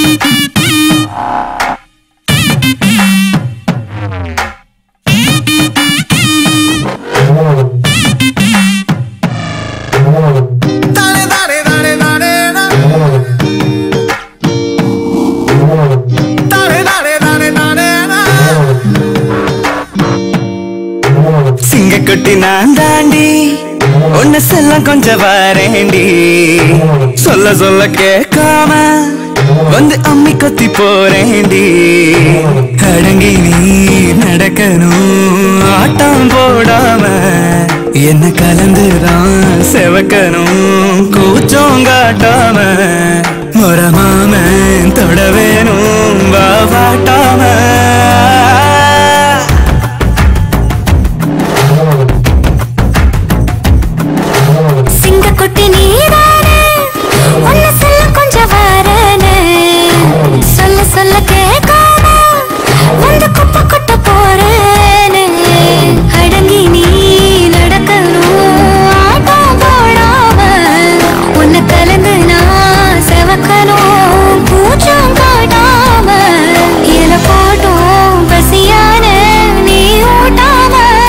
தானே தானே தானே தானே தானே தானே தானே தானே சிங்கக்குட்டி நான் தாண்டி உன்னை செல்லம் கொஞ்சம் வரேண்டி சொல்ல சொல்ல கேட்காம வந்து அம்மி கொத்தி போறேண்டி அடங்கி நீ நடக்கணும் ஆட்டம் போடாம என்ன கலந்துதான் செவக்கணும் கூச்சம் காட்டாம முறமாம தொட வேணும் வா வாட்டாம சிங்கக்குட்டி நீதானே உன்னை சொல்ல கொஞ்சம் வரேனே சொல்ல சொல்ல கேட்காம வந்து குப்பை கொட்ட போறேனே அடங்கி நீ நடக்கணும் ஆட்டம் போடாம உன்னை கலந்து நான் செவக்கணும் பூச்சம் காட்டாம இல போட்டும் பசியான நீ ஊட்டாம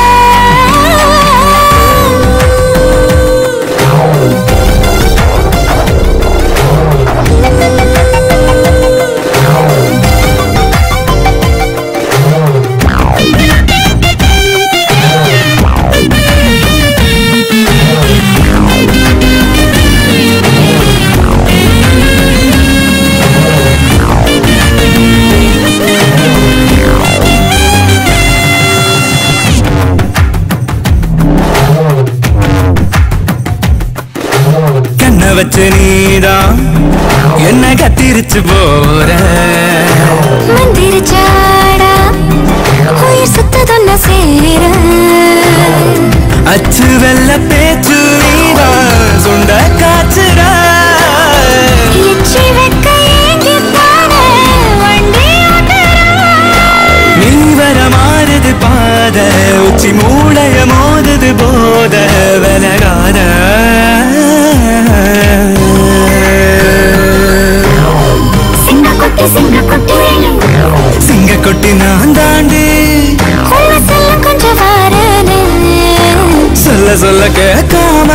கண்ண வச்சு நீதான் என்ன கத்திரிச்சு போற மந்திரிச்சாடா உயிர் சுத்ததொன்ன சேர அச்சு வெள்ள பேச்சு நீதான் சுண்ட காச்சுற எச்சி வெக்க ஏங்கி பாட வண்டி நீ வர மாறுது பாத உச்சி மூளைய மோதுது போத விலகாத சிங்க கொட்டி சிங்க கொட்டி சிங்க கொட்டி நான் தாண்டி உள்ள செல்ல கொஞ்சம் வரனே சொல்ல சொல்ல கேட்காம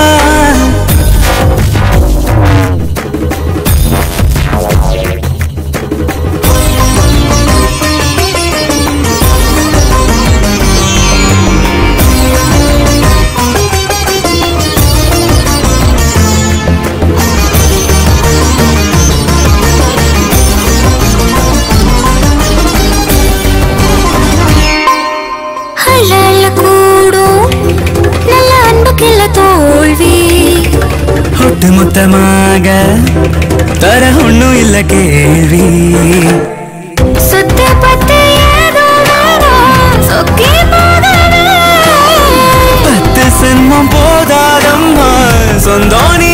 அழல கூடும் நல்ல அன்புக்கில்ல தோல்வி ஒட்டு மொத்தமாக தர ஒண்ணும் இல்ல கேள்வி சுத்த பத்து ஏதோ வேணும் சொக்கி போகணும் பத்து சென்மம் போதாதம்மா சொந்தம்